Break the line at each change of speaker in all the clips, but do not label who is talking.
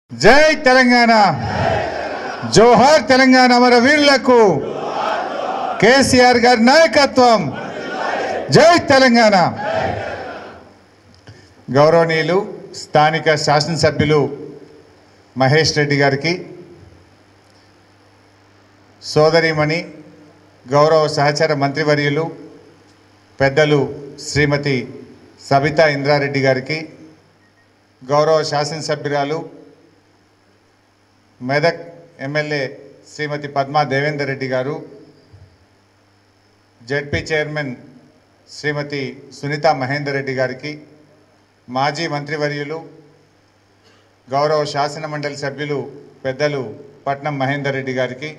జై తెలంగాణ జోహార్ తెలంగాణ అమర వీరులకు కేసీఆర్ గారి నాయకత్వం జై తెలంగాణ గౌరవనీయులు స్థానిక శాసనసభ్యులు మహేష్ రెడ్డి గారికి సోదరిమణి గౌరవ సహచర మంత్రివర్యులు పెద్దలు శ్రీమతి సబితా ఇంద్రారెడ్డి గారికి గౌరవ శాసనసభ్యురాలు Medak MLA Shrimati Padma Devender Reddy garu ZP chairman Shrimati Sunitha Mahender Reddy గారికి మాజీ మంత్రివర్యులు గౌరవ శాసన మండలి సభ్యులు పెద్దలు పట్నం మహేందర్ రెడ్డి గారికి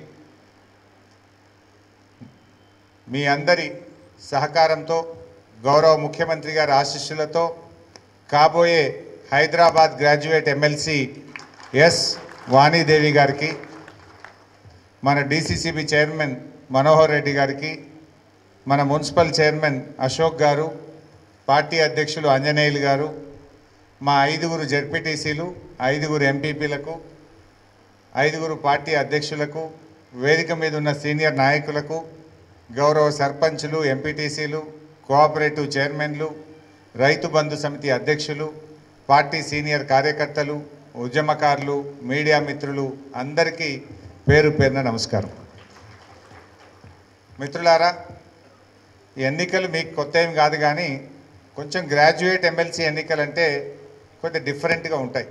మీ అందరి సహకారంతో గౌరవ ముఖ్యమంత్రి గారి ఆశీస్సులతో కాబోయే Hyderabad graduate MLC S Vanidevi గారికి మన డిసిసిబి చైర్మన్ మనోహర్ రెడ్డి గారికి మన మున్సిపల్ చైర్మన్ అశోక్ గారు పార్టీ అధ్యక్షులు ఆంజనేయులు గారు మా ఐదుగురు జెడ్పీటీసీలు ఐదుగురు ఎంపీపీలకు ఐదుగురు పార్టీ అధ్యక్షులకు వేదిక మీద ఉన్న సీనియర్ నాయకులకు గౌరవ సర్పంచులు ఎంపీటీసీలు కోఆపరేటివ్ చైర్మన్లు రైతు బంధు సమితి అధ్యక్షులు పార్టీ సీనియర్ కార్యకర్తలు ఉద్యమకారులు మీడియా మిత్రులు అందరికీ పేరు పేరున నమస్కారం మిత్రులారా ఈ ఎన్నికలు మీకు కొత్త ఏం కాదు కానీ కొంచెం గ్రాడ్యుయేట్ ఎమ్మెల్సీ ఎన్నికలు అంటే కొద్దిగా డిఫరెంట్గా ఉంటాయి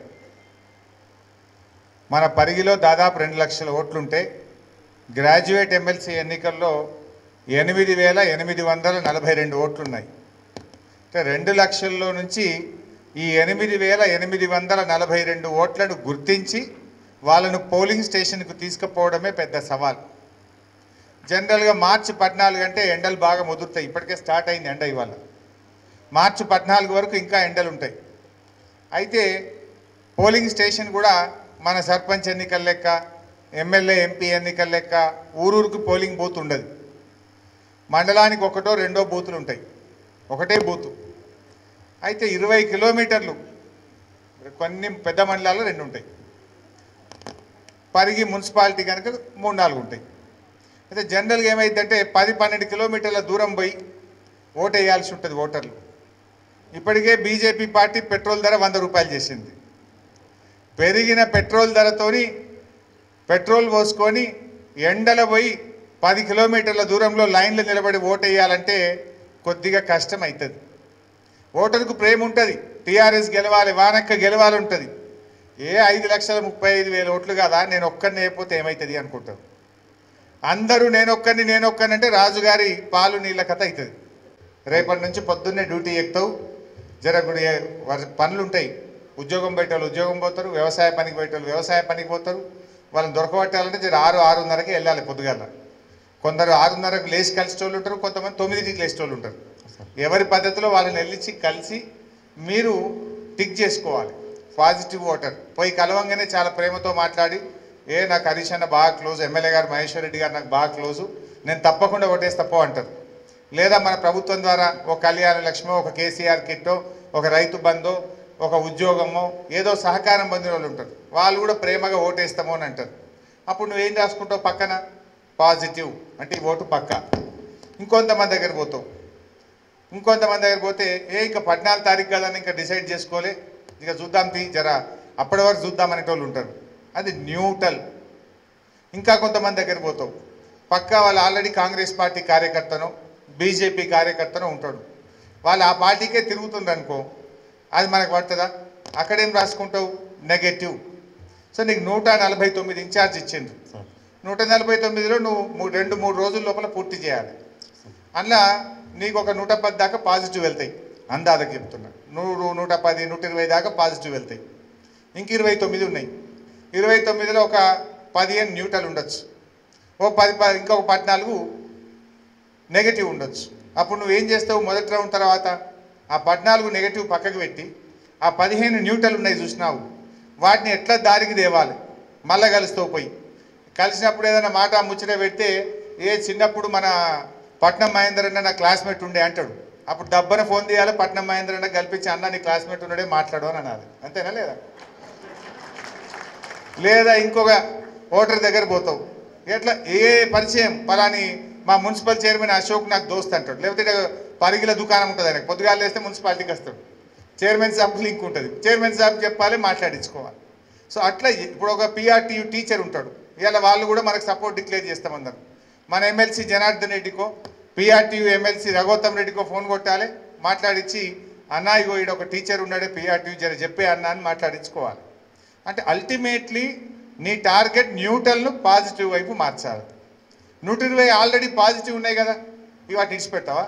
మన పరిగిలో దాదాపు రెండు లక్షల ఓట్లుంటే గ్రాడ్యుయేట్ ఎమ్మెల్సీ ఎన్నికల్లో ఎనిమిది వేల ఎనిమిది వందల నలభై రెండు ఓట్లున్నాయి అంటే రెండు లక్షల్లో నుంచి ఈ ఎనిమిది వేల ఎనిమిది వందల నలభై రెండు ఓట్లను గుర్తించి వాళ్ళను పోలింగ్ స్టేషన్కు తీసుకుపోవడమే పెద్ద సవాల్ జనరల్గా మార్చి పద్నాలుగు అంటే ఎండలు బాగా ముదురుతాయి ఇప్పటికే స్టార్ట్ అయింది ఎండ ఇవాళ మార్చి పద్నాలుగు వరకు ఇంకా ఎండలు ఉంటాయి అయితే పోలింగ్ స్టేషన్ కూడా మన సర్పంచ్ ఎన్నికల లెక్క ఎమ్మెల్యే ఎంపీ ఎన్నికల లెక్క ఊరూరికి పోలింగ్ బూత్ ఉండదు మండలానికి ఒకటో రెండో బూతులు ఉంటాయి ఒకటే బూతు అయితే ఇరవై కిలోమీటర్లు కొన్ని పెద్ద మండలాల్లో రెండు ఉంటాయి పరిగి మున్సిపాలిటీ కనుక మూడు నాలుగు ఉంటాయి అయితే జనరల్గా ఏమైందంటే పది పన్నెండు కిలోమీటర్ల దూరం పోయి ఓటు వేయాల్సి ఉంటుంది ఓటర్లు ఇప్పటికే బీజేపీ పార్టీ పెట్రోల్ ధర వంద రూపాయలు చేసింది పెరిగిన పెట్రోల్ ధరతోని పెట్రోల్ పోసుకొని ఎండల పోయి పది కిలోమీటర్ల దూరంలో లైన్లో నిలబడి ఓటు వేయాలంటే కొద్దిగా కష్టం అవుతుంది ఓటర్కు ప్రేమ ఉంటుంది టీఆర్ఎస్ గెలవాలి వానక్క గెలవాలి ఉంటుంది ఏ ఐదు లక్షల ముప్పై ఐదు వేల ఓట్లు కాదా నేను ఒక్కరిని అయిపోతే ఏమవుతుంది అనుకుంటారు అందరూ నేను ఒక్కరిని నేను ఒక్కరిని అంటే రాజుగారి పాలు నీళ్ళ కథ అవుతుంది రేపటి నుంచి పొద్దున్నే డ్యూటీ ఎక్కుతావు జర గుడి పనులు ఉంటాయి ఉద్యోగం బయట వాళ్ళు ఉద్యోగం పోతారు వ్యవసాయ పనికి బయట వాళ్ళు వ్యవసాయ పనికి పోతారు వాళ్ళని దొరకబట్టాలంటే జర ఆరు ఆరున్నరకి వెళ్ళాలి పొద్దుగాల కొందరు ఆరున్నరకు లేచి కలిసేటోళ్ళు ఉంటారు కొంతమంది తొమ్మిదింటికి లేచేటోళ్ళు ఉంటారు ఎవరి పద్ధతిలో వాళ్ళని వెళ్ళించి కలిసి మీరు టిక్ చేసుకోవాలి పాజిటివ్ ఓటర్ పోయి కలవంగానే చాలా ప్రేమతో మాట్లాడి ఏ నాకు హరీష్ అన్న బాగా క్లోజ్ ఎమ్మెల్యే గారు మహేశ్వర్ రెడ్డి గారు నాకు బాగా క్లోజు నేను తప్పకుండా ఓటేసి తప్ప అంటారు లేదా మన ప్రభుత్వం ద్వారా ఒక కళ్యాణ లక్ష్మో ఒక కేసీఆర్ కిట్టో ఒక రైతు బంధో ఒక ఉద్యోగమో ఏదో సహకారం పొందిన వాళ్ళు ఉంటారు వాళ్ళు కూడా ప్రేమగా ఓటేస్తామో అని అంటారు అప్పుడు నువ్వేం రాసుకుంటావు పక్కన పాజిటివ్ అంటే ఈ ఓటు పక్క ఇంకొంతమంది దగ్గర పోతావు ఇంకొంతమంది దగ్గర పోతే ఏ ఇంకా పద్నాలుగు తారీఖు కదా ఇంకా డిసైడ్ చేసుకోలే ఇక చూద్దాం తీ జరా అప్పటి వరకు చూద్దాం అనేటోళ్ళు ఉంటారు అది న్యూట్రల్ ఇంకా కొంతమంది దగ్గర పోతావు పక్కా వాళ్ళు ఆల్రెడీ కాంగ్రెస్ పార్టీ కార్యకర్తను బీజేపీ కార్యకర్తను ఉంటాడు వాళ్ళు ఆ పార్టీకే తిరుగుతుండ్రు అనుకో అది మనకు పడుతుందా అక్కడేం రాసుకుంటావు నెగటివ్ సో నీకు నూట నలభై తొమ్మిది ఇన్ఛార్జ్ ఇచ్చిండ్రు నూట నలభై తొమ్మిదిలో నువ్వు మూ- రెండు మూడు రోజుల లోపల పూర్తి చేయాలి అందులో నీకు ఒక నూట పది దాకా పాజిటివ్ వెళ్తాయి అందాదకి చెప్తున్నా నూరు నూట పది నూట ఇరవై దాకా పాజిటివ్ వెళ్తాయి ఇంక ఇరవై తొమ్మిది ఉన్నాయి ఇరవై తొమ్మిదిలో ఒక పదిహేను న్యూట్రల్ ఉండొచ్చు ఓ పది ప- ఇంకొక పద్నాలుగు నెగటివ్ ఉండొచ్చు అప్పుడు నువ్వు ఏం చేస్తావు మొదటి రౌండ్ తర్వాత ఆ పద్నాలుగు నెగటివ్ పక్కకు పెట్టి ఆ పదిహేను న్యూట్రల్ ఉన్నాయి చూసినావు వాటిని ఎట్లా దారికి తేవాలి మళ్ళా కలుస్తావు పోయి కలిసినప్పుడు ఏదైనా మాట ముచ్చట పెడితే ఏ చిన్నప్పుడు మన పట్నం మహేందర్ అన్న నా క్లాస్మేట్ ఉండే అంటాడు అప్పుడు డబ్బన ఫోన్ తీయాలి పట్నం మహేంద్ర అన్న కల్పించి అన్న నీ క్లాస్మేట్ ఉన్నాడే మాట్లాడు అని అనాలి అంతేనా లేదా లేదా ఇంకొక ఓటర్ దగ్గర పోతావు ఎట్లా ఏ పరిచయం పలాని మా మున్సిపల్ చైర్మన్ అశోక్ నాకు దోస్త్ అంటాడు లేకపోతే ఈడ పరిగిల దుకాణం ఉంటుంది ఆయనకు పొద్దుగాలు వేస్తే మున్సిపాలిటీకి వస్తాడు చైర్మన్ సాబ్కి లింక్ ఉంటుంది చైర్మన్ సాబ్ చెప్పాలి మాట్లాడించుకోవాలి సో అట్లా ఇప్పుడు ఒక పిఆర్టీయూ టీచర్ ఉంటాడు ఇవాళ వాళ్ళు కూడా మనకు సపోర్ట్ డిక్లేర్ చేస్తామన్నారు మన ఎమ్మెల్సీ జనార్దన్ రెడ్డికో పిఆర్టీయూ ఎమ్మెల్సీ రఘోత్తమ్ రెడ్డికో ఫోన్ కొట్టాలి మాట్లాడించి అన్న ఇగో ఈడ ఒక టీచర్ ఉన్నాడే పిఆర్టీయూ జర చెప్పే అన్న అని మాట్లాడించుకోవాలి అంటే అల్టిమేట్లీ నీ టార్గెట్ న్యూట్రల్ను పాజిటివ్ వైపు మార్చాలి నూట ఇరవై ఆల్రెడీ పాజిటివ్ ఉన్నాయి కదా ఇవి వాటిని ఇడిచిపెట్టావా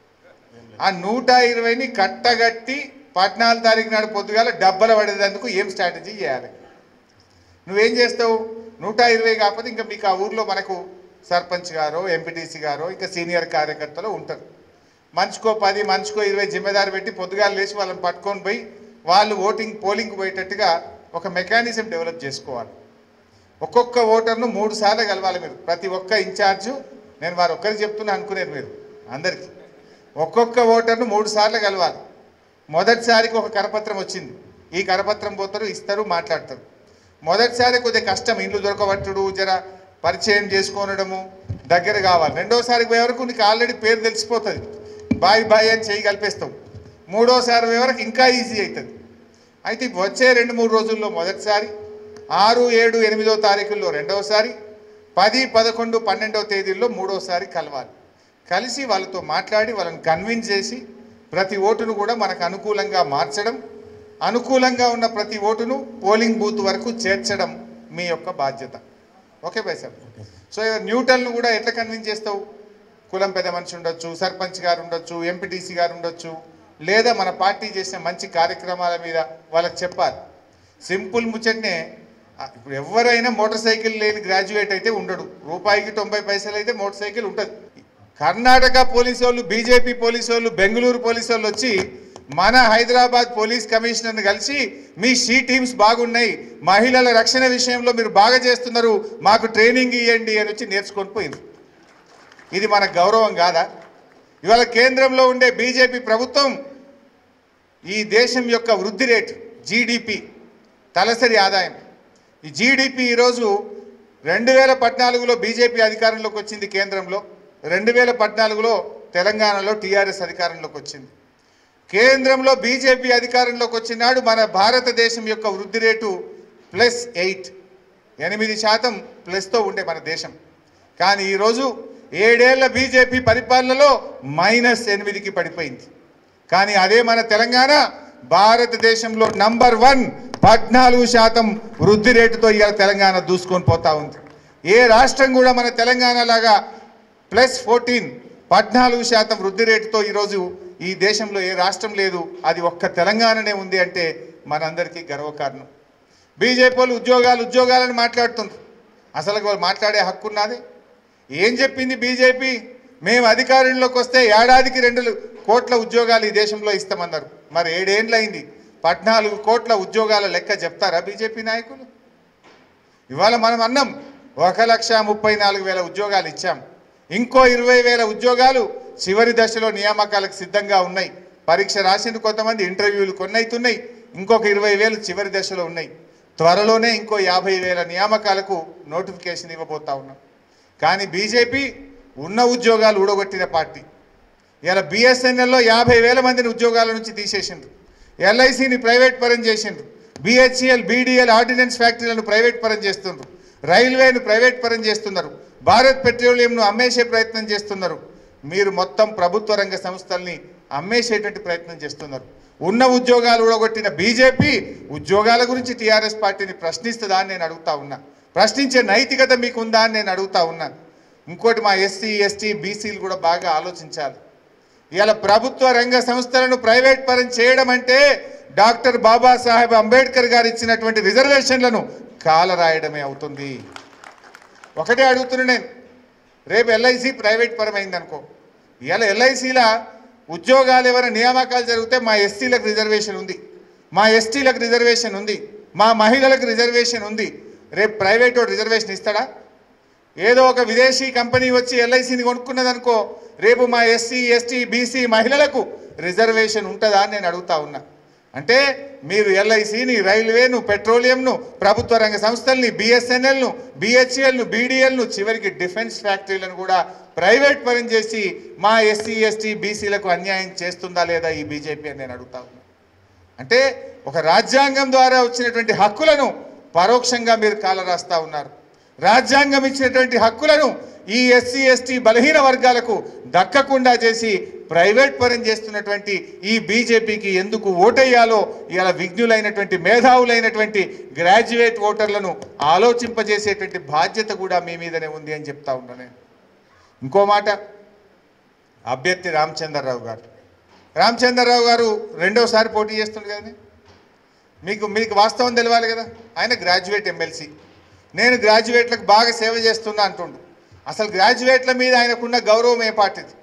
ఆ నూట ఇరవైని కట్టగట్టి పద్నాలుగు తారీఖు నాడు పొద్దుగాల డబ్బల పడేందుకు ఏం స్ట్రాటజీ చేయాలి నువ్వేం చేస్తావు నూట ఇరవై కాకపోతే ఇంకా మీకు ఆ ఊర్లో మనకు సర్పంచ్ గారో ఎంపీటీసీ గారో ఇంకా సీనియర్ కార్యకర్తలు ఉంటారు మంచుకో పది మంచుకో ఇరవై జిమ్మెదారు పెట్టి పొద్దుగాలు లేచి వాళ్ళని పట్టుకొని పోయి వాళ్ళు ఓటింగ్ పోలింగ్ పోయేటట్టుగా ఒక మెకానిజం డెవలప్ చేసుకోవాలి ఒక్కొక్క ఓటర్ను మూడు సార్లు కలవాలి మీరు ప్రతి ఒక్క ఇన్ఛార్జు నేను వారు ఒక్కరికి చెప్తున్నా అనుకునేది మీరు అందరికీ ఒక్కొక్క ఓటర్ను మూడు సార్లు కలవాలి మొదటిసారికి ఒక కరపత్రం వచ్చింది ఈ కరపత్రం పోతారు ఇస్తారు మాట్లాడతారు మొదటిసారి కొద్దిగా కష్టం ఇండ్లు దొరకబట్టుడు జర పరిచయం చేసుకోనడము దగ్గర కావాలి రెండోసారికి పోయే వరకు నీకు ఆల్రెడీ పేరు తెలిసిపోతుంది బాయ్ బాయ్ అని చేయి కలిపేస్తావు మూడోసారి పోయే వరకు ఇంకా ఈజీ అవుతుంది అయితే వచ్చే రెండు మూడు రోజుల్లో మొదటిసారి ఆరు ఏడు ఎనిమిదో తారీఖుల్లో రెండవసారి పది పదకొండు పన్నెండవ తేదీల్లో మూడోసారి కలవాలి కలిసి వాళ్ళతో మాట్లాడి వాళ్ళని కన్విన్స్ చేసి ప్రతి ఓటును కూడా మనకు అనుకూలంగా మార్చడం అనుకూలంగా ఉన్న ప్రతి ఓటును పోలింగ్ బూత్ వరకు చేర్చడం మీ యొక్క బాధ్యత ఓకే బాయ్ సార్ సో న్యూటల్ను కూడా ఎట్లా కన్విన్స్ చేస్తావు కులం పెద్ద మనిషి ఉండొచ్చు సర్పంచ్ గారు ఉండొచ్చు ఎంపీటీసీ గారు ఉండొచ్చు లేదా మన పార్టీ చేసిన మంచి కార్యక్రమాల మీద వాళ్ళకి చెప్పాలి సింపుల్ ముచ్చట్నే ఆ, ఇప్పుడు ఎవరైనా మోటార్ సైకిల్ లేని గ్రాడ్యుయేట్ అయితే ఉండడు రూపాయికి తొంభై పైసలు అయితే మోటార్ సైకిల్ ఉంటుంది కర్ణాటక పోలీసు వాళ్ళు బీజేపీ పోలీసు వాళ్ళు బెంగళూరు పోలీసు వాళ్ళు వచ్చి మన హైదరాబాద్ పోలీస్ కమిషనర్ని కలిసి మీ షీ టీమ్స్ బాగున్నాయి మహిళల రక్షణ విషయంలో మీరు బాగా చేస్తున్నారు మాకు ట్రైనింగ్ ఇవ్వండి అని వచ్చి నేర్చుకొని పోయింది ఇది మన గౌరవం కాదా ఇవాళ కేంద్రంలో ఉండే బీజేపీ ప్రభుత్వం ఈ దేశం యొక్క వృద్ధి రేటు జీడిపి తలసరి ఆదాయం ఈ జీడిపి ఈరోజు రెండు వేల పద్నాలుగులో బీజేపీ అధికారంలోకి వచ్చింది కేంద్రంలో రెండు వేల పద్నాలుగులో తెలంగాణలో టీఆర్ఎస్ అధికారంలోకి వచ్చింది కేంద్రంలో బీజేపీ అధికారంలోకి వచ్చినాడు మన భారతదేశం యొక్క వృద్ధి రేటు ప్లస్ ఎయిట్ ఎనిమిది శాతం ప్లస్తో ఉండే మన దేశం కానీ ఈరోజు ఏడేళ్ల బీజేపీ పరిపాలనలో మైనస్ ఎనిమిదికి పడిపోయింది కానీ అదే మన తెలంగాణ భారతదేశంలో నంబర్ వన్ పద్నాలుగు శాతం వృద్ధి రేటుతో ఇవాళ తెలంగాణ దూసుకొని పోతా ఉంది ఏ రాష్ట్రం కూడా మన తెలంగాణ లాగా ప్లస్ ఫోర్టీన్ పద్నాలుగు శాతం వృద్ధి రేటుతో ఈరోజు ఈ దేశంలో ఏ రాష్ట్రం లేదు అది ఒక్క తెలంగాణనే ఉంది అంటే మనందరికీ గర్వకారణం బీజేపీ వాళ్ళు ఉద్యోగాలు ఉద్యోగాలని మాట్లాడుతున్నారు అసలు వాళ్ళు మాట్లాడే హక్కు ఉన్నది ఏం చెప్పింది బీజేపీ మేము అధికారంలోకి వస్తే ఏడాదికి రెండు కోట్ల ఉద్యోగాలు ఈ దేశంలో ఇస్తామన్నారు మరి ఏడేండ్లు అయింది పద్నాలుగు కోట్ల ఉద్యోగాల లెక్క చెప్తారా బీజేపీ నాయకులు ఇవాళ మనం అన్నాం ఒక లక్ష ముప్పై నాలుగు వేల ఉద్యోగాలు ఇచ్చాం ఇంకో ఇరవై వేల ఉద్యోగాలు చివరి దశలో నియామకాలకు సిద్ధంగా ఉన్నాయి పరీక్ష రాసిన కొంతమంది ఇంటర్వ్యూలు కొన్ని అవుతున్నాయి ఇంకొక ఇరవై వేలు చివరి దశలో ఉన్నాయి త్వరలోనే ఇంకో యాభై వేల నియామకాలకు నోటిఫికేషన్ ఇవ్వబోతా ఉన్నాం కానీ బీజేపీ ఉన్న ఉద్యోగాలు ఊడగొట్టిన పార్టీ ఇలా బిఎస్ఎన్ఎల్లో యాభై వేల మందిని ఉద్యోగాల నుంచి తీసేసిండ్రు ఎల్ఐసిని ప్రైవేట్ పరం చేసిండ్రు బిహెచ్ఎల్ బీడీఎల్ ఆర్డినెన్స్ ఫ్యాక్టరీలను ప్రైవేట్ పరం చేస్తుండ్రు రైల్వేను ప్రైవేట్ పరం చేస్తున్నారు భారత్ పెట్రోలియంను అమ్మేసే ప్రయత్నం చేస్తున్నారు మీరు మొత్తం ప్రభుత్వ రంగ సంస్థల్ని అమ్మేసేటువంటి ప్రయత్నం చేస్తున్నారు ఉన్న ఉద్యోగాలు ఊడగొట్టిన బీజేపీ ఉద్యోగాల గురించి టీఆర్ఎస్ పార్టీని ప్రశ్నిస్తుందా అని నేను అడుగుతా ఉన్నా ప్రశ్నించే నైతికత మీకుందా అని నేను అడుగుతా ఉన్నాను ఇంకోటి మా ఎస్సీ ఎస్టీ బీసీలు కూడా బాగా ఆలోచించాలి ఇలా ప్రభుత్వ రంగ సంస్థలను ప్రైవేట్ పరం చేయడం అంటే డాక్టర్ బాబాసాహెబ్ అంబేద్కర్ గారు ఇచ్చినటువంటి రిజర్వేషన్లను కాలరాయడమే అవుతుంది ఒకటే అడుగుతున్నా నేను రేపు ఎల్ఐసి ప్రైవేట్ పరమైంది అనుకో ఇలా ఎల్ఐసిలా ఉద్యోగాలు ఎవరైనా నియామకాలు జరిగితే మా ఎస్సీలకు రిజర్వేషన్ ఉంది మా ఎస్టీలకు రిజర్వేషన్ ఉంది మా మహిళలకు రిజర్వేషన్ ఉంది రేపు ప్రైవేట్ వాడు రిజర్వేషన్ ఇస్తాడా ఏదో ఒక విదేశీ కంపెనీ వచ్చి ఎల్ఐసిని కొనుక్కున్నది అనుకో రేపు మా ఎస్సీ ఎస్టీ బీసీ మహిళలకు రిజర్వేషన్ ఉంటుందా అని నేను అడుగుతా ఉన్నా అంటే మీరు ఎల్ఐసిని రైల్వేను పెట్రోలియంను ప్రభుత్వ రంగ సంస్థల్ని బిఎస్ఎన్ఎల్ను బిహెచ్ఎల్ను బీడీఎల్ను చివరికి డిఫెన్స్ ఫ్యాక్టరీలను కూడా ప్రైవేట్ పరం చేసి మా ఎస్సీ ఎస్టీ బీసీలకు అన్యాయం చేస్తుందా లేదా ఈ బీజేపీ అని నేను అడుగుతా ఉన్నా అంటే ఒక రాజ్యాంగం ద్వారా వచ్చినటువంటి హక్కులను పరోక్షంగా మీరు కాలరాస్తా ఉన్నారు రాజ్యాంగం ఇచ్చినటువంటి హక్కులను ఈ ఎస్సీ ఎస్టీ బలహీన వర్గాలకు దక్కకుండా చేసి ప్రైవేట్ పరం చేస్తున్నటువంటి ఈ బీజేపీకి ఎందుకు ఓటేయాలో ఇలా విజ్ఞులైనటువంటి మేధావులైనటువంటి గ్రాడ్యుయేట్ ఓటర్లను ఆలోచింపజేసేటువంటి బాధ్యత కూడా మీ మీదనే ఉంది అని చెప్తా ఉన్నా నేను ఇంకో మాట అభ్యర్థి రామచంద్రరావు గారు రామచంద్రరావు గారు రెండోసారి పోటీ చేస్తుండు కదండి మీకు మీకు వాస్తవం తెలవాలి కదా ఆయన గ్రాడ్యుయేట్ ఎమ్మెల్సీ నేను గ్రాడ్యుయేట్లకు బాగా సేవ చేస్తున్నా అంటుండు అసలు గ్రాడ్యుయేట్ల మీద ఆయనకున్న గౌరవం ఏ పార్టీది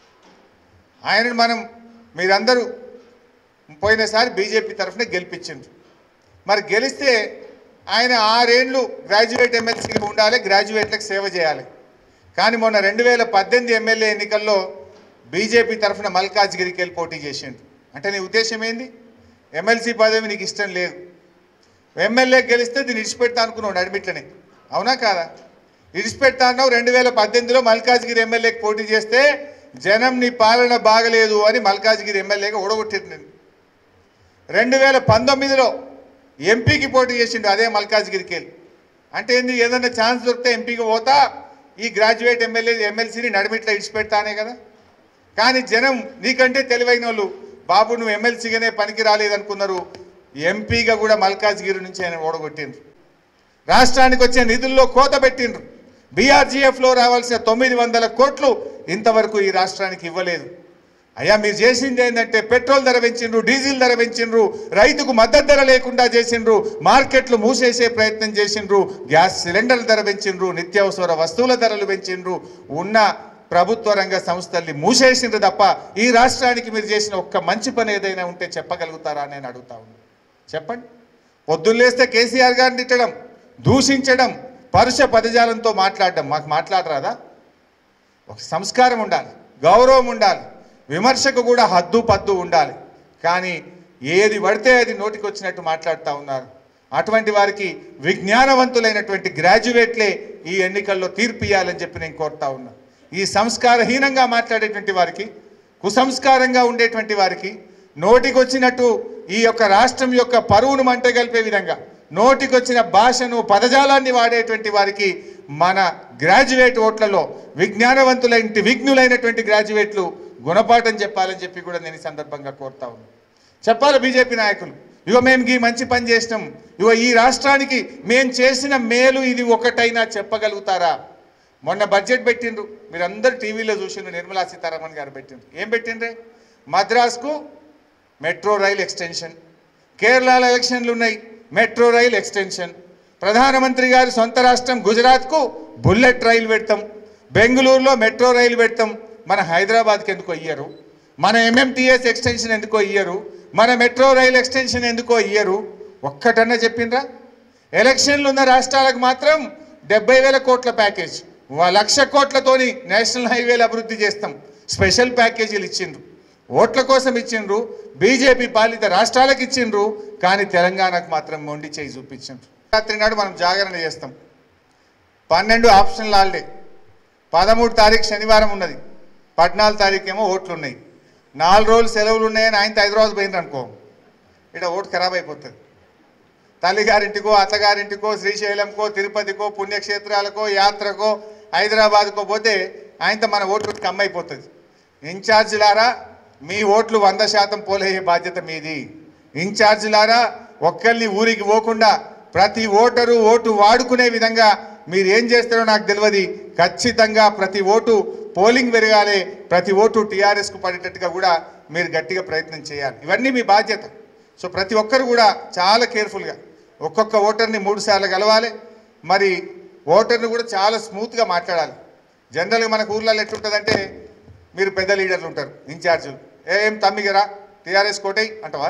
ఆయనను మనం మీరందరూ పోయినసారి బీజేపీ తరఫున గెలిపించిండ్రు మరి గెలిస్తే ఆయన ఆరేండ్లు గ్రాడ్యుయేట్ ఎమ్మెల్సీగా ఉండాలి గ్రాడ్యుయేట్లకు సేవ చేయాలి కానీ మొన్న రెండు వేల పద్దెనిమిది ఎమ్మెల్యే ఎన్నికల్లో బీజేపీ తరఫున మల్కాజ్గిరికి వెళ్ళి పోటీ చేసిండు అంటే నీ ఉద్దేశం ఏంది ఎమ్మెల్సీ పదవి నీకు ఇష్టం లేదు ఎమ్మెల్యే గెలిస్తే దీన్ని ఇడిచిపెడతా అనుకున్నాడు అడ్మిట్లని అవునా కాదా ఇడిచిపెడతా అన్నావు రెండు వేల పద్దెనిమిదిలో మల్కాజ్గిరి ఎమ్మెల్యేకి పోటీ చేస్తే జనం నీ పాలన బాగలేదు అని మల్కాజ్గిరి ఎమ్మెల్యేగా ఓడగొట్టింది నేను రెండు వేల పంతొమ్మిదిలో ఎంపీకి పోటీ చేసిండు అదే మల్కాజ్గిరికి వెళ్ళి అంటే ఏంది ఏదైనా ఛాన్స్ దొరికితే ఎంపీకి పోతా ఈ గ్రాడ్యుయేట్ ఎమ్మెల్యే ఎమ్మెల్సీని నడిమిట్లా ఇడిచిపెడతానే కదా కానీ జనం నీకంటే తెలివైన వాళ్ళు బాబు నువ్వు ఎమ్మెల్సీగానే పనికి రాలేదనుకున్నారు ఎంపీగా కూడా మల్కాజ్గిరి నుంచి ఆయన ఓడగొట్టిండ్రు రాష్ట్రానికి వచ్చే నిధుల్లో కోత పెట్టిండ్రు బీఆర్జీఎఫ్లో రావాల్సిన తొమ్మిది వందల కోట్లు ఇంతవరకు ఈ రాష్ట్రానికి ఇవ్వలేదు అయ్యా మీరు చేసింది ఏంటంటే పెట్రోల్ ధర పెంచిండ్రు డీజిల్ ధర పెంచిండ్రు రైతుకు మద్దతు ధర లేకుండా చేసిండ్రు మార్కెట్లు మూసేసే ప్రయత్నం చేసిండ్రు గ్యాస్ సిలిండర్ ధర పెంచిండ్రు నిత్యావసర వస్తువుల ధరలు పెంచిండ్రు ఉన్న ప్రభుత్వ రంగ సంస్థల్ని మూసేసిండ్రు తప్ప ఈ రాష్ట్రానికి మీరు చేసిన ఒక్క మంచి పని ఏదైనా ఉంటే చెప్పగలుగుతారా అని నేను అడుగుతా ఉన్నాను చెప్పండి పొద్దున్నేస్తే కేసీఆర్ గారిని తిట్టడం దూషించడం పరుష పదజాలంతో మాట్లాడడం మాకు మాట్లాడరాదా ఒక సంస్కారం ఉండాలి గౌరవం ఉండాలి విమర్శకు కూడా హద్దు పద్దు ఉండాలి కానీ ఏది పడితే అది నోటికి వచ్చినట్టు మాట్లాడుతూ ఉన్నారు అటువంటి వారికి విజ్ఞానవంతులైనటువంటి గ్రాడ్యుయేట్లే ఈ ఎన్నికల్లో తీర్పు ఇవ్వాలని చెప్పి నేను కోరుతా ఉన్నా ఈ సంస్కారహీనంగా మాట్లాడేటువంటి వారికి కుసంస్కారంగా ఉండేటువంటి వారికి నోటికి వచ్చినట్టు ఈ యొక్క రాష్ట్రం యొక్క పరువును మంటగలిపే విధంగా నోటికొచ్చిన భాషను పదజాలాన్ని వాడేటువంటి వారికి మన గ్రాడ్యుయేట్ ఓట్లలో విజ్ఞానవంతులైన విఘ్నులైనటువంటి గ్రాడ్యుయేట్లు గుణపాఠం చెప్పాలని చెప్పి కూడా నేను ఈ సందర్భంగా కోరుతా ఉన్నాను చెప్పాలి బీజేపీ నాయకులు ఇగో మేము ఈ మంచి పని చేసినాం ఇగో ఈ రాష్ట్రానికి మేము చేసిన మేలు ఇది ఒకటైనా చెప్పగలుగుతారా మొన్న బడ్జెట్ పెట్టిండ్రు మీరందరూ టీవీలో చూసిండ్రు నిర్మలా సీతారామన్ గారు పెట్టిండ్రు ఏం పెట్టిండ్రే మద్రాస్కు మెట్రో రైల్ ఎక్స్టెన్షన్ కేరళలో ఎలక్షన్లు ఉన్నాయి మెట్రో రైల్ ఎక్స్టెన్షన్ ప్రధానమంత్రి గారి సొంత రాష్ట్రం గుజరాత్కు బుల్లెట్ రైలు పెడతాం బెంగళూరులో మెట్రో రైలు పెడతాం మన హైదరాబాద్కి ఎందుకో ఇయ్యరు మన ఎంఎంటీఎస్ ఎక్స్టెన్షన్ ఎందుకో ఇయ్యరు మన మెట్రో రైల్ ఎక్స్టెన్షన్ ఎందుకో ఇయ్యరు ఒక్కటన్నా చెప్పిండ్రా ఎలక్షన్లు ఉన్న రాష్ట్రాలకు మాత్రం డెబ్బై వేల కోట్ల ప్యాకేజ్ వ- లక్ష కోట్లతోని నేషనల్ హైవేలు అభివృద్ధి చేస్తాం స్పెషల్ ప్యాకేజీలు ఇచ్చిండ్రు ఓట్ల కోసం ఇచ్చిండ్రు బీజేపీ పాలిత రాష్ట్రాలకు ఇచ్చిండ్రు కానీ తెలంగాణకు మాత్రం మొండి చేయి చూపించిండ్రు రాత్రి నాడు మనం జాగరణ చేస్తాం పన్నెండు ఆప్షన్లు హాలిడే పదమూడు తారీఖు శనివారం ఉన్నది పద్నాలుగు తారీఖు ఏమో ఓట్లు ఉన్నాయి నాలుగు రోజులు సెలవులు ఉన్నాయని ఆయనతో హైదరాబాద్ పోయిండ్రు అనుకో ఇక్కడ ఓటు ఖరాబ్ అయిపోతుంది తల్లిగారింటికో అత్తగారింటికో శ్రీశైలంకో తిరుపతికో పుణ్యక్షేత్రాలకో యాత్రకో హైదరాబాద్కో పోతే ఆయనతో మన ఓట్లు కమ్మైపోతుంది ఇన్ఛార్జిలారా మీ ఓట్లు వంద శాతం పోలయ్యే బాధ్యత మీది ఇన్ఛార్జిలారా ఒక్కరిని ఊరికి పోకుండా ప్రతి ఓటరు ఓటు వాడుకునే విధంగా మీరు ఏం చేస్తారో నాకు తెలియదు ఖచ్చితంగా ప్రతి ఓటు పోలింగ్ పెరగాలి ప్రతి ఓటు టీఆర్ఎస్కు పడేటట్టుగా కూడా మీరు గట్టిగా ప్రయత్నం చేయాలి ఇవన్నీ మీ బాధ్యత సో ప్రతి ఒక్కరు కూడా చాలా కేర్ఫుల్గా ఒక్కొక్క ఓటర్ని మూడు సార్లు కలవాలి మరి ఓటర్ని కూడా చాలా స్మూత్గా మాట్లాడాలి జనరల్గా మనకు ఊర్లలో ఎట్లుంటుందంటే మీరు పెద్ద లీడర్లు ఉంటారు ఇన్ఛార్జీలు ఏం తమ్మిగరా టీఆర్ఎస్ కోటై అంటవా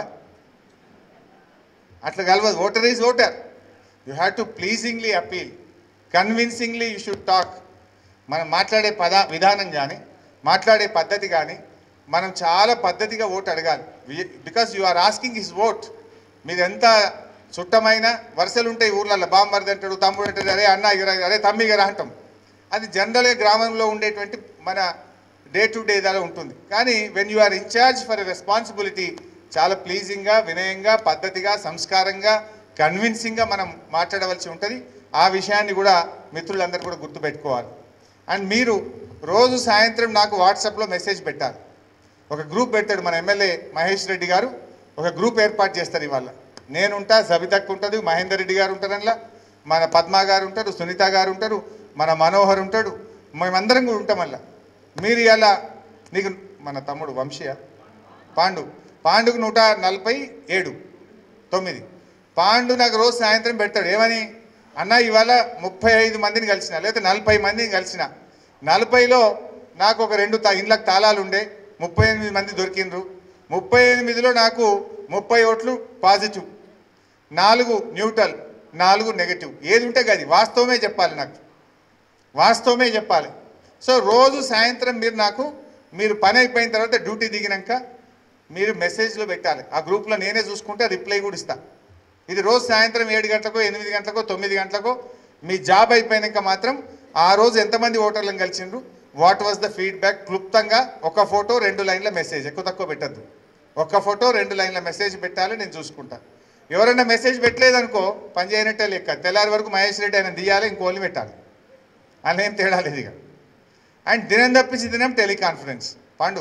అట్లా కలవదు voter is voter you have to pleasingly appeal convincingly you should talk మనం మాట్లాడే పద విధానం కానీ మాట్లాడే పద్ధతి కానీ మనం చాలా పద్ధతిగా ఓటు అడగాలి because you are asking his vote మీరు ఎంత చుట్టమైన వరుసలు ఉంటాయి ఊర్లలో బామ్మర్ది అంటాడు తమ్ముడు అంటాడు అరే అన్న ఇగరా అరే తమ్మి గారు అంటాం అది జనరల్గా గ్రామంలో ఉండేటువంటి మన డే టు డే దాలో ఉంటుంది కానీ when you are in charge for responsibility చాలా ప్లీజింగ్గా వినయంగా పద్ధతిగా సంస్కారంగా కన్విన్సింగ్గా మనం మాట్లాడవలసి ఉంటుంది ఆ విషయాన్ని కూడా మిత్రులందరూ కూడా గుర్తుపెట్టుకోవాలి అండ్ మీరు రోజు సాయంత్రం నాకు వాట్సాప్లో మెసేజ్ పెట్టాలి ఒక గ్రూప్ పెడతాడు మన ఎమ్మెల్యే మహేష్ రెడ్డి గారు ఒక గ్రూప్ ఏర్పాటు చేస్తారు ఇవాళ నేనుంటా సబితక్ ఉంటుంది మహేందర్ రెడ్డి గారు ఉంటారు అందులో మన పద్మ గారు ఉంటారు సునీత గారు ఉంటారు మన మనోహర్ ఉంటాడు మేమందరం కూడా ఉంటాం అలా మీరు ఇలా నీకు మన తమ్ముడు వంశీయ పాండు పాండుకు నూట నలభై ఏడు తొమ్మిది పాండు నాకు రోజు సాయంత్రం పెడతాడు ఏమని అన్న ఇవాళ ముప్పై ఐదు మందిని కలిసిన లేకపోతే నలభై మందిని కలిసిన నలభైలో నాకు ఒక రెండు తా ఇండ్లకు తాళాలు ఉండే ముప్పై ఎనిమిది మంది దొరికిండ్రు ముప్పై ఎనిమిదిలో నాకు ముప్పై ఓట్లు పాజిటివ్ నాలుగు న్యూట్రల్ నాలుగు నెగటివ్ ఏది ఉంటే గది వాస్తవమే చెప్పాలి నాకు వాస్తవమే చెప్పాలి సో రోజు సాయంత్రం మీరు నాకు మీరు పని అయిపోయిన తర్వాత డ్యూటీ దిగినాక మీరు మెసేజ్లో పెట్టాలి ఆ గ్రూప్లో నేనే చూసుకుంటే రిప్లై కూడా ఇస్తా ఇది రోజు సాయంత్రం ఏడు గంటలకో ఎనిమిది గంటలకో తొమ్మిది గంటలకో మీ జాబ్ అయిపోయినాక మాత్రం ఆ రోజు ఎంతమంది ఓటర్లను కలిసిండ్రు వాట్ వాజ్ ద ఫీడ్బ్యాక్ క్లుప్తంగా ఒక ఫోటో రెండు లైన్ల మెసేజ్ ఎక్కువ తక్కువ పెట్టద్దు ఒక్క ఫోటో రెండు లైన్ల మెసేజ్ పెట్టాలి నేను చూసుకుంటా ఎవరైనా మెసేజ్ పెట్టలేదనుకో పని చేయనట్టే లెక్క తెల్లారి వరకు మహేష్ రెడ్డి ఆయన తీయాలి ఇంకోళ్ళు పెట్టాలి అలా ఏం తేడా లేదు ఇక అండ్ దినం తప్పించి దినం టెలికాన్ఫరెన్స్ పండు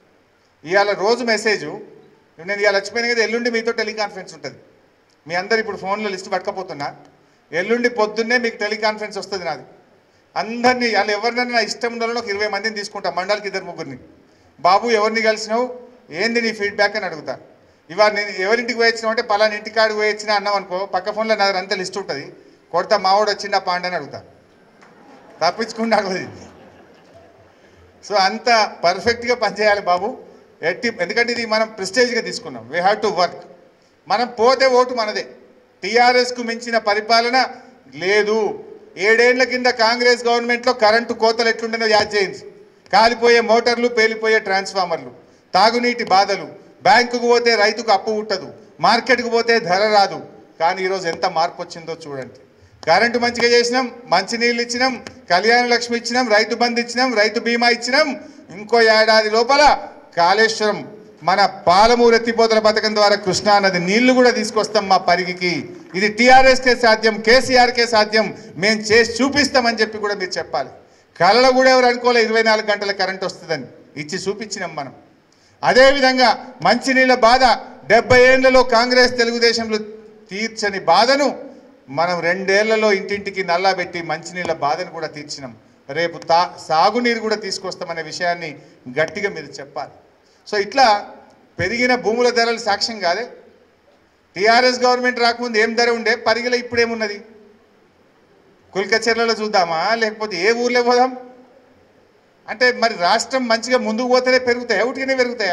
ఇవాళ రోజు మెసేజ్ నేను ఇవాళ వచ్చిపోయిన కదా ఎల్లుండి మీతో టెలికాన్ఫరెన్స్ ఉంటుంది మీ అందరు ఇప్పుడు ఫోన్లో లిస్ట్ పట్టుకపోతున్నా ఎల్లుండి పొద్దున్నే మీకు టెలికాన్ఫరెన్స్ వస్తుంది నాది అందరినీ వాళ్ళు ఎవరినైనా నా ఇష్టం ఉన్న వాళ్ళని ఒక ఇరవై మందిని తీసుకుంటా మండలికి ఇద్దరు ముగ్గురిని బాబు ఎవరిని కలిసినావు ఏంది నీ ఫీడ్బ్యాక్ అని అడుగుతా ఇవాళ నేను ఎవరింటికి పోయొచ్చినావు అంటే పలానా ఇంటికాడికి పోయొచ్చినా అన్నాం అనుకో పక్క ఫోన్లో నా దగ్గర అంతా లిస్ట్ ఉంటుంది కొడతా మావాడు వచ్చిండా పాండ అని అడుగుతా తప్పించుకుండా అడగదు సో అంత పర్ఫెక్ట్గా పనిచేయాలి బాబు ఎట్టి ఎందుకంటే ఇది మనం ప్రెస్టేజ్గా తీసుకున్నాం వీ హ్యావ్ టు వర్క్ మనం పోతే ఓటు మనదే టీఆర్ఎస్కు మించిన పరిపాలన లేదు ఏడేళ్ల కింద కాంగ్రెస్ గవర్నమెంట్లో కరెంటు కోతలు ఎట్లుండేనో యాద్ చేయండి కాలిపోయే మోటార్లు పేలిపోయే ట్రాన్స్ఫార్మర్లు తాగునీటి బాధలు బ్యాంకుకు పోతే రైతుకు అప్పు పుట్టదు మార్కెట్కు పోతే ధర రాదు కానీ ఈరోజు ఎంత మార్పు వచ్చిందో చూడండి కరెంటు మంచిగా చేసినాం మంచినీళ్ళు ఇచ్చినాం కళ్యాణ లక్ష్మి ఇచ్చినాం రైతు బంధు ఇచ్చినాం రైతు బీమా ఇచ్చినాం ఇంకో ఏడాది లోపల కాళేశ్వరం మన పాలమూరు ఎత్తిపోతల పథకం ద్వారా కృష్ణా నది నీళ్లు కూడా తీసుకొస్తాం మా పరిగికి ఇది టీఆర్ఎస్కే సాధ్యం కేసీఆర్కే సాధ్యం మేము చేసి చూపిస్తామని చెప్పి కూడా మీరు చెప్పాలి కళలో కూడా ఎవరు అనుకోలే ఇరవై నాలుగు గంటల కరెంట్ వస్తుందని ఇచ్చి చూపించినాం మనం అదేవిధంగా మంచినీళ్ళ బాధ డెబ్బై ఏళ్లలో కాంగ్రెస్ తెలుగుదేశంలో తీర్చని బాధను మనం రెండేళ్లలో ఇంటింటికి నల్లా పెట్టి మంచినీళ్ళ బాధను కూడా తీర్చినాం రేపు తా సాగునీరు కూడా తీసుకొస్తామనే విషయాన్ని గట్టిగా మీరు చెప్పాలి సో ఇట్లా పెరిగిన భూముల ధరలు సాక్ష్యం కాదే టీఆర్ఎస్ గవర్నమెంట్ రాకముందు ఏం ధర ఉండే పరిగిలో ఇప్పుడేమున్నది కుల్కచర్లలో చూద్దామా లేకపోతే ఏ ఊర్లో పోదాం అంటే మరి రాష్ట్రం మంచిగా ముందుకు పోతేనే పెరుగుతాయా ఒకటిగానే పెరుగుతాయా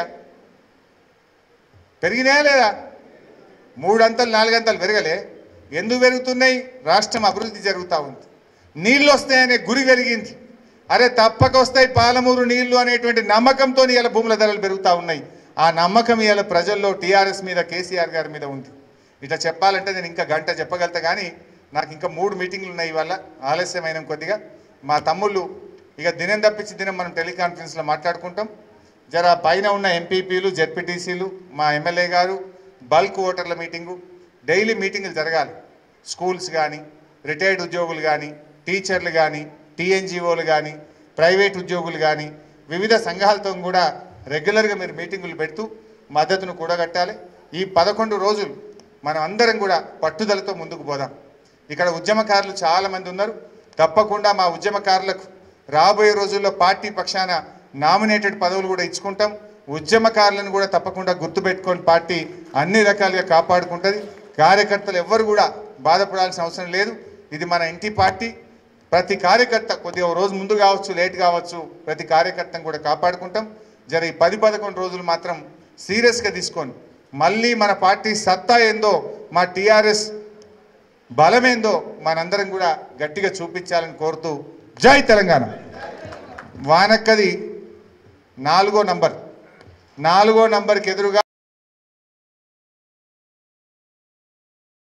పెరిగినాయా లేదా మూడంతలు నాలుగంతలు పెరగలే ఎందుకు పెరుగుతున్నాయి రాష్ట్రం అభివృద్ధి జరుగుతూ ఉంది నీళ్ళు వస్తాయనే గురి పెరిగింది అరే తప్పక వస్తాయి పాలమూరు నీళ్లు అనేటువంటి నమ్మకంతో ఇవాళ భూముల ధరలు పెరుగుతూ ఉన్నాయి ఆ నమ్మకం ఇవాళ ప్రజల్లో టీఆర్ఎస్ మీద కేసీఆర్ గారి మీద ఉంది ఇట్లా చెప్పాలంటే నేను ఇంకా గంట చెప్పగలుగుతా కానీ నాకు ఇంకా మూడు మీటింగ్లు ఉన్నాయి ఇవాళ ఆలస్యమైన కొద్దిగా మా తమ్ముళ్ళు ఇక దినం తప్పించి దినం మనం టెలికాన్ఫరెన్స్లో మాట్లాడుకుంటాం జర పైన ఉన్న ఎంపీపీలు జెడ్పీటీసీలు మా ఎమ్మెల్యే గారు బల్క్ ఓటర్ల మీటింగు డైలీ మీటింగులు జరగాలి స్కూల్స్ కానీ రిటైర్డ్ ఉద్యోగులు కానీ టీచర్లు కానీ టీఎన్జిఓలు కానీ ప్రైవేట్ ఉద్యోగులు కానీ వివిధ సంఘాలతో కూడా రెగ్యులర్గా మీరు మీటింగులు పెడుతూ మద్దతును కూడగట్టాలి ఈ పదకొండు రోజులు మనం అందరం కూడా పట్టుదలతో ముందుకు పోదాం ఇక్కడ ఉద్యమకారులు చాలామంది ఉన్నారు తప్పకుండా మా ఉద్యమకారులకు రాబోయే రోజుల్లో పార్టీ పక్షాన నామినేటెడ్ పదవులు కూడా ఇచ్చుకుంటాం ఉద్యమకారులను కూడా తప్పకుండా గుర్తుపెట్టుకొని పార్టీ అన్ని రకాలుగా కాపాడుకుంటుంది కార్యకర్తలు ఎవ్వరు కూడా బాధపడాల్సిన అవసరం లేదు ఇది మన ఇంటి పార్టీ ప్రతి కార్యకర్త కొద్దిగా ఓ రోజు ముందు కావచ్చు లేట్ కావచ్చు ప్రతి కార్యకర్తను కూడా కాపాడుకుంటాం జర ఈ పది పదకొండు రోజులు మాత్రం సీరియస్గా తీసుకొని మళ్ళీ మన పార్టీ సత్తా ఏందో మా టీఆర్ఎస్ బలమేందో మనందరం కూడా గట్టిగా చూపించాలని కోరుతూ జై తెలంగాణ వానక్కది నాలుగో నంబర్ నాలుగో నంబర్కి ఎదురుగా